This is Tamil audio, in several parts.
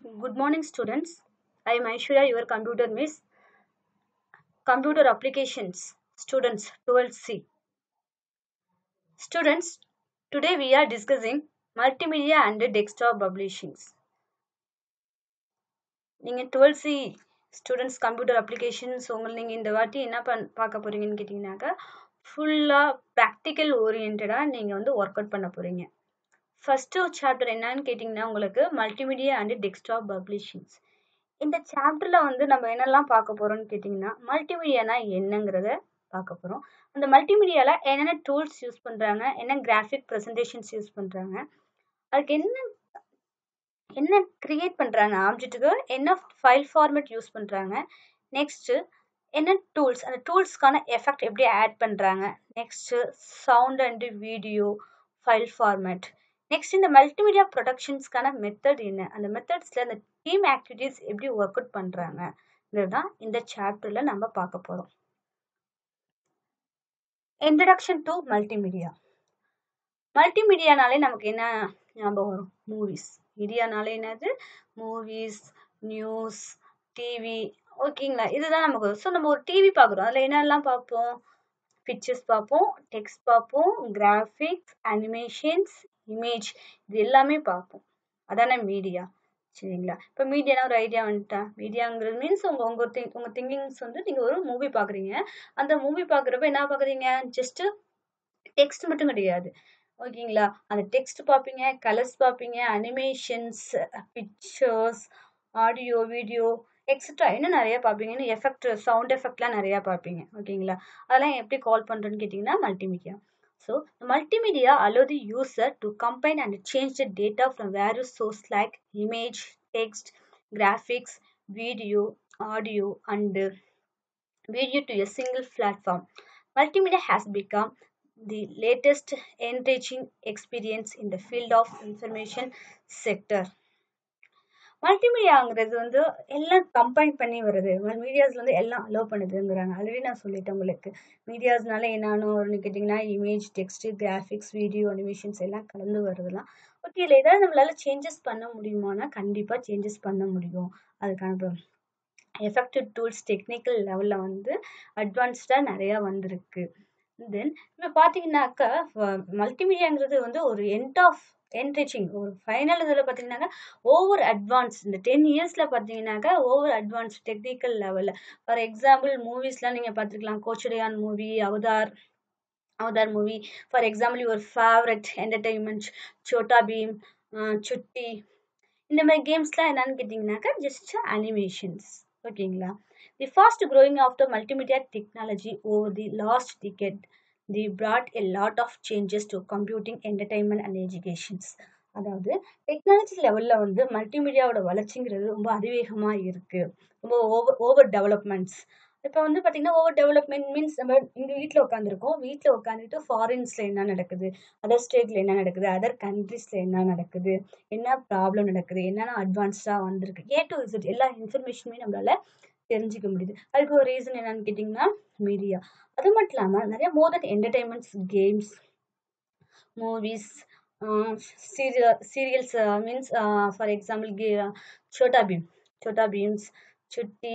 Good morning, students. I am Aishwarya, your computer miss. Computer applications, students 12C. Students, today we are discussing multimedia and desktop publishings. நீங்கள் twelve C students computer applications உங்களுக்கு நீங்கள் இந்த வாட்டி என்ன பண் பார்க்க போகிறீங்கன்னு கேட்டிங்கனாக்கா ஃபுல்லாக ப்ராக்டிக்கல் ஓரியன்டாக நீங்கள் வந்து ஒர்க் அவுட் பண்ண போகிறீங்க ஃபஸ்ட்டு சாப்டர் என்னன்னு கேட்டிங்கன்னா உங்களுக்கு மல்டிமீடியா அண்ட் டெஸ்க்டாப் பப்ளிஷிங்ஸ் இந்த சாப்டரில் வந்து நம்ம என்னெல்லாம் பார்க்க போகிறோம்னு கேட்டிங்கன்னா மல்டிமீடியானா என்னங்கிறத பார்க்க போகிறோம் அந்த மல்டிமீடியாவில் என்னென்ன டூல்ஸ் யூஸ் பண்ணுறாங்க என்ன கிராஃபிக் ப்ரெசன்டேஷன்ஸ் யூஸ் பண்ணுறாங்க அதுக்கு என்ன என்ன கிரியேட் பண்ணுறாங்க ஆப்ஜெக்ட்டுக்கு என்ன ஃபைல் ஃபார்மேட் யூஸ் பண்ணுறாங்க நெக்ஸ்ட்டு என்ன டூல்ஸ் அந்த டூல்ஸ்க்கான எஃபெக்ட் எப்படி ஆட் பண்ணுறாங்க next sound and video file format next இந்த மல்டிமீடியா ப்ரொடக்ஷன்ஸ்க்கான மெத்தட் என்ன அந்த மெத்தட்ஸில் அந்த டீம் ஆக்டிவிட்டீஸ் எப்படி ஒர்க் அவுட் பண்ணுறாங்கிறது தான் இந்த சாப்டரில் நம்ம பார்க்க போகிறோம் இன்ட்ரடக்ஷன் டு மல்டிமீடியா மல்டிமீடியானாலே நமக்கு என்ன ஞாபகம் வரும் மூவிஸ் மீடியானாலே என்னது மூவிஸ் நியூஸ் டிவி ஓகேங்களா இதுதான் நமக்கு வரும் ஸோ நம்ம ஒரு டிவி பார்க்குறோம் அதில் என்னெல்லாம் பார்ப்போம் பிக்சர்ஸ் பார்ப்போம் டெக்ஸ்ட் பார்ப்போம் கிராஃபிக்ஸ் அனிமேஷன்ஸ் இமேஜ் இது எல்லாமே பார்ப்போம் அதானே மீடியா சரிங்களா இப்போ மீடியானா ஒரு ஐடியா வந்துட்டா மீடியாங்கிறது மீன்ஸ் உங்கள் உங்கள் திங் உங்கள் திங்கிங்ஸ் வந்து நீங்கள் ஒரு மூவி பார்க்குறீங்க அந்த மூவி பார்க்குறப்ப என்ன பார்க்குறீங்க ஜஸ்ட்டு டெக்ஸ்ட் மட்டும் கிடையாது ஓகேங்களா அந்த டெக்ஸ்ட் பார்ப்பீங்க கலர்ஸ் பார்ப்பீங்க animations pictures audio video extra இன்னும் நிறையா பார்ப்பீங்க இன்னும் எஃபெக்ட் சவுண்ட் எஃபெக்ட்லாம் நிறையா பார்ப்பீங்க ஓகேங்களா அதெல்லாம் எப்படி கால் பண்ணுறேன்னு கேட்டிங்கன்னா multimedia So, the multimedia allow the user to combine and change the data from various sources like image, text, graphics, video, audio, and uh, video to a single platform. Multimedia has become the latest enriching experience in the field of information sector. மல்டிமீடியாங்கிறது வந்து எல்லாம் கம்பைன் பண்ணி வருது மீடியாஸ்ல வந்து எல்லாம் அலோவ் பண்ணுதுங்கிறாங்க ஆல்ரெடி நான் சொல்லிட்டேன் உங்களுக்கு மீடியாஸ்னால என்னன்னு கேட்டிங்கன்னா image text graphics video animations எல்லாம் கலந்து வருதுலாம் ஓகே இல்லை ஏதாவது நம்மளால சேஞ்சஸ் பண்ண முடியுமானா கண்டிப்பாக சேஞ்சஸ் பண்ண முடியும் அதுக்கான எஃபெக்டிவ் டூல்ஸ் டெக்னிக்கல் லெவலில் வந்து அட்வான்ஸ்டாக நிறையா வந்திருக்கு தென் இப்போ பார்த்தீங்கன்னாக்கா மல்டிமீடியாங்கிறது வந்து ஒரு எண்ட் ஆஃப் என்ரிச்சிங் ஒரு ஃபைனல் இதில் பார்த்தீங்கன்னாக்கா ஓவர் அட்வான்ஸ் இந்த டென் இயர்ஸில் பார்த்தீங்கன்னாக்கா ஓவர் அட்வான்ஸ் டெக்னிக்கல் லெவலில் ஃபார் எக்ஸாம்பிள் மூவிஸ்லாம் நீங்கள் பார்த்துருக்கலாம் Kochadaiiyaan movie Avatar Avatar movie for example your favourite entertainment Chhota Bheem Chutti இந்த மாதிரி கேம்ஸ்லாம் என்னன்னு கேட்டிங்கனாக்கா ஜஸ்ட் அனிமேஷன்ஸ் ஓகேங்களா the fast growing of the multimedia technology over the last decade the brought a lot of changes to computing entertainment and educations அதாவது டெக்னாலஜி லெவலில் வந்து மல்டிமீடியாவோட வளர்ச்சிங்கிறது ரொம்ப அதிவேகமாக இருக்குது ரொம்ப ஓவர் ஓவர் டெவலப்மெண்ட்ஸ் இப்போ வந்து பார்த்திங்கன்னா ஓவர் டெவலப்மெண்ட் மீன்ஸ் நம்ம இங்கே வீட்டில் உட்காந்துருக்கோம் வீட்டில் உட்காந்துட்டு ஃபாரின்ஸில் என்ன நடக்குது அதர் ஸ்டேட்டில் என்ன நடக்குது அதர் கண்ட்ரீஸில் என்ன நடக்குது என்ன ப்ராப்ளம் நடக்குது என்னென்ன அட்வான்ஸ்டாக வந்திருக்கு ஏ டு இசட் எல்லா இன்ஃபர்மேஷனுமே நம்மளால் தெரிஞ்சிக்க முடியுது அதுக்கு ஒரு ரீசன் என்னன்னு கேட்டிங்கன்னா மீடியா அது மட்டும் இல்லாமல் நிறைய more than entertainments games movies serial serials means for example K Chhota Bheem Chhota Bheems Chutti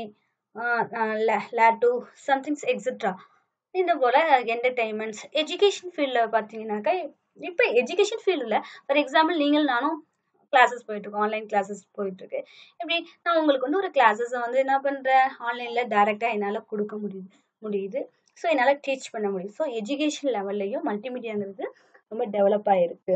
late somethings extra இந்த போல் என்டர்டைன்மெண்ட்ஸ் எஜுகேஷன் ஃபீல்டில் பார்த்தீங்கன்னாக்கா இப்போ எஜுகேஷன் ஃபீல்டில் ஃபார் எக்ஸாம்பிள் நீங்கள் நானும் கிளாஸஸ் போயிட்டுருக்கோம் ஆன்லைன் கிளாஸஸ் போயிட்டுருக்கு எப்படி நான் உங்களுக்கு வந்து ஒரு கிளாஸஸை வந்து என்ன பண்ணுறேன் ஆன்லைனில் டேரெக்டாக என்னால் கொடுக்க முடியுது முடியுது ஸோ என்னால் டீச் பண்ண முடியுது ஸோ எஜுகேஷன் லெவல்லையும் மல்டிமீடியாங்கிறது ரொம்ப டெவலப் ஆகிருக்கு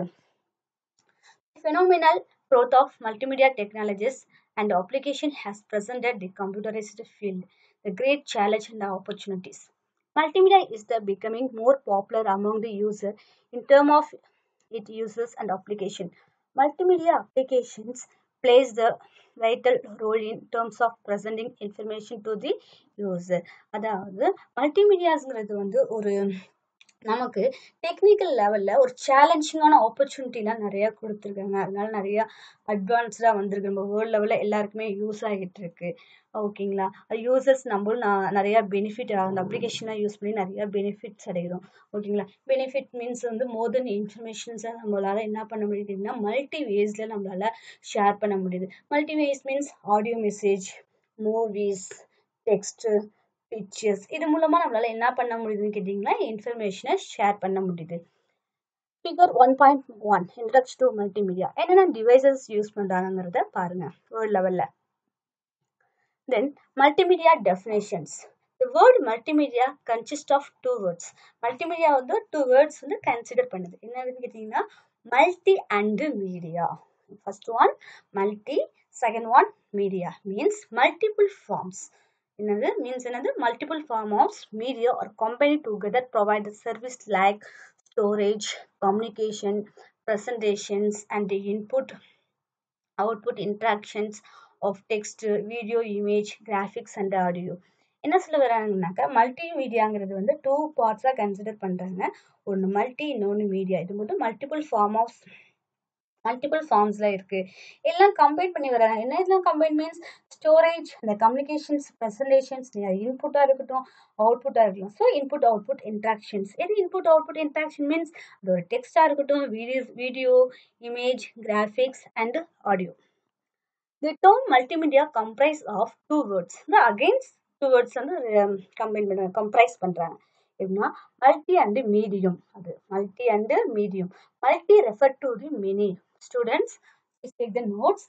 phenomenal growth of multimedia technologies and application has presented the computerized field the great challenge and the opportunities multimedia is the becoming more popular among the user in terms of its uses and application multimedia applications plays the vital role in terms of presenting information to the user அதாவது மல்டிமீடியாஸ்ங்கிறது வந்து ஒரு நமக்கு டெக்னிக்கல் லெவல்ல ஒரு சேலஞ்சிங்கான ஆப்பர்ச்சுனிட்டிலாம் நிறைய கொடுத்துருக்காங்க அதனால நிறைய அட்வான்ஸ்டாக வந்திருக்கு நம்ம வேர்ல்ட் லெவலில் எல்லாருக்குமே யூஸ் ஆகிட்டு இருக்கு ஓகேங்களா யூசர்ஸ் நம்மளும் நான் நிறைய பெனிஃபிட் அந்த அப்ளிகேஷனை யூஸ் பண்ணி நிறைய பெனிஃபிட்ஸ் அடைகிறோம் ஓகேங்களா பெனிஃபிட் மீன்ஸ் வந்து மோர் தென் இன்ஃபர்மேஷன்ஸை நம்மளால என்ன பண்ண முடியுதுன்னா மல்டி வேஸில் நம்மளால ஷேர் பண்ண முடியுது multi ways means audio message movies text pictures இது மூலமா நம்மளால என்ன பண்ண முடியுதுன்னு கேட்டிங்கன்னா இன்ஃபர்மேஷனை ஷேர் பண்ண முடியுது figure one point one introduction to multimedia என்னென்ன டிவைசஸ் யூஸ் பண்ணுறாங்கிறத பாருங்க வேர்ல்ட் லெவலில் then multimedia definitions The word multimedia consists of two words. Multimedia வந்து two words வந்து consider பண்ணுது என்னதுன்னு கேட்டிங்கன்னா multi and media. First one multi, second one media means multiple forms. என்னது means என்னது multiple form of media or combined together provide the service like storage, communication, presentations and the input output interactions of text, video, image, graphics and audio. என்ன சொல்ல வராங்கனாக்கா மல்டி மீடியாங்கிறது வந்து டூ பார்ட்ஸாக கன்சிடர் பண்ணுறாங்க ஒன்று மல்டி இன்னொன்று மீடியா இது மட்டும் மல்டிபிள் ஃபார்ம் ஆஃப் மல்டிபிள் ஃபார்ம்ஸில் இருக்குது எல்லாம் கம்பைன் பண்ணி வராங்க என்ன இதெல்லாம் கம்பைன் மீன்ஸ் ஸ்டோரேஜ் இந்த கம்யூனிகேஷன்ஸ் ப்ரெசன்டேஷன்ஸ் இன்புட்டாக இருக்கட்டும் அவுட்புட்டாக இருக்கலாம் ஸோ இன்புட் அவுட்புட் இன்ட்ராக்ஷன்ஸ் எது இன்புட் அவுட்புட் இன்ட்ராக்ஷன் மீன்ஸ் அது ஒரு டெக்ஸ்டாக இருக்கட்டும் video video image graphics and audio the term multimedia comprise of two words இந்த அகெயின்ஸ்ட் டூ வேர்ட்ஸ் வந்து கம்பைன் பண்ணுறாங்க கம்ப்ரைஸ் பண்ணுறாங்க எப்படின்னா மல்டி அண்டு மீடியம் அது multi and medium multi refer to the many students take the notes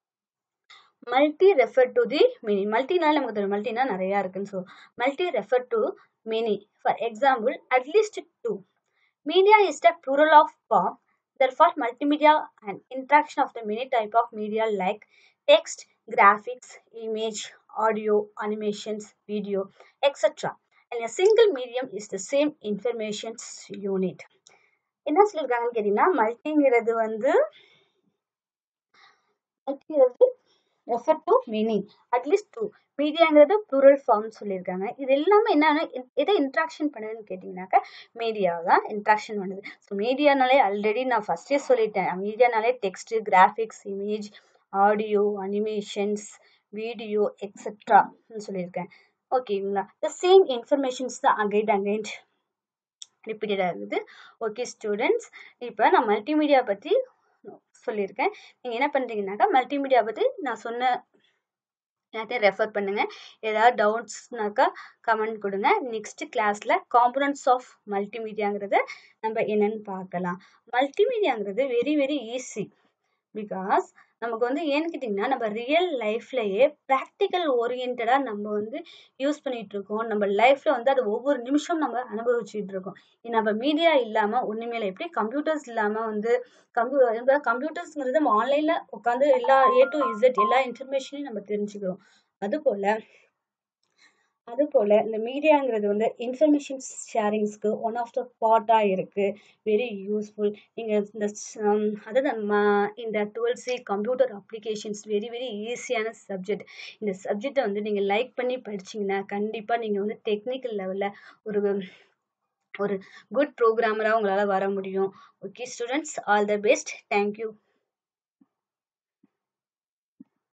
multi refer to the many மல்டினால நமக்கு தெரியும் மல்டினா நிறையா இருக்குன்னு so multi refer to many for example at least two media is the plural of form therefore multimedia and interaction of the many type of media like text graphics image audio animations video etc and a single medium is the same information unit என்ன சொல்லியிருக்காங்கன்னு கேட்டீங்கன்னா மல்டிங்கிறது வந்து மல்டிங்கிறது refer to many at least two மீடியாங்கிறது plural form சொல்லியிருக்காங்க இது எல்லாமே என்னன்னா எதை இன்ட்ராக்ஷன் பண்ணுதுன்னு கேட்டிங்கனாக்கா மீடியா தான் இன்ட்ராக்ஷன் பண்ணுது ஸோ மீடியானாலே ஆல்ரெடி நான் ஃபஸ்ட்டே சொல்லிட்டேன் மீடியானாலே text graphics image audio animations video எக்ஸெட்ரான்னு சொல்லியிருக்கேன் ஓகேங்களா த சேம் இன்ஃபர்மேஷன்ஸ் தான் அகைட் அகைட் ரிப்பீட்டடாக இருக்குது ஓகே ஸ்டூடெண்ட்ஸ் இப்போ நான் மல்டிமீடியா பற்றி சொல்லியிருக்கேன் நீங்கள் என்ன பண்ணுறீங்கனாக்கா மல்டிமீடியா பற்றி நான் சொன்ன எல்லாத்தையும் ரெஃபர் பண்ணுங்கள் ஏதாவது டவுட்ஸ்னாக்கா கமெண்ட் கொடுங்க நெக்ஸ்ட் கிளாஸில் காம்பனன்ட்ஸ் ஆஃப் மல்டிமீடியாங்கிறத நம்ம என்னன்னு பார்க்கலாம் மல்டிமீடியாங்கிறது வெரி வெரி ஈஸி பிகாஸ் நமக்கு வந்து ஏன்னு கேட்டிங்கன்னா நம்ம ரியல் லைஃப்லயே ப்ராக்டிக்கல் ஓரியன்டாக நம்ம வந்து யூஸ் பண்ணிட்டு இருக்கோம் நம்ம லைஃப்ல வந்து அது ஒவ்வொரு நிமிஷம் நம்ம அனுபவிச்சுட்டு இருக்கோம் நம்ம மீடியா இல்லாமல் ஒன்றுமே இல்லை எப்படி கம்ப்யூட்டர்ஸ் இல்லாமல் வந்து கம்ப்யூ கம்ப்யூட்டர்ஸ்ங்கிறது நம்ம ஆன்லைனில் உட்காந்து எல்லா ஏ டு இசட் எல்லா இன்ஃபர்மேஷனையும் நம்ம தெரிஞ்சுக்கிறோம் அதுபோல் அதுபோல் இந்த மீடியாங்கிறது வந்து இன்ஃபர்மேஷன் ஷேரிங்ஸ்க்கு ஒன் ஆஃப் த பார்ட்டாக இருக்குது வெரி யூஸ்ஃபுல் நீங்கள் இந்த அதாவது இந்த twelve C computer applications very very ஈஸியான சப்ஜெக்ட் இந்த சப்ஜெக்டை வந்து நீங்கள் லைக் பண்ணி படிச்சிங்கன்னா கண்டிப்பாக நீங்கள் வந்து டெக்னிக்கல் லெவலில் ஒரு ஒரு குட் ப்ரோக்ராமராக உங்களால் வர முடியும் okay students all the best thank you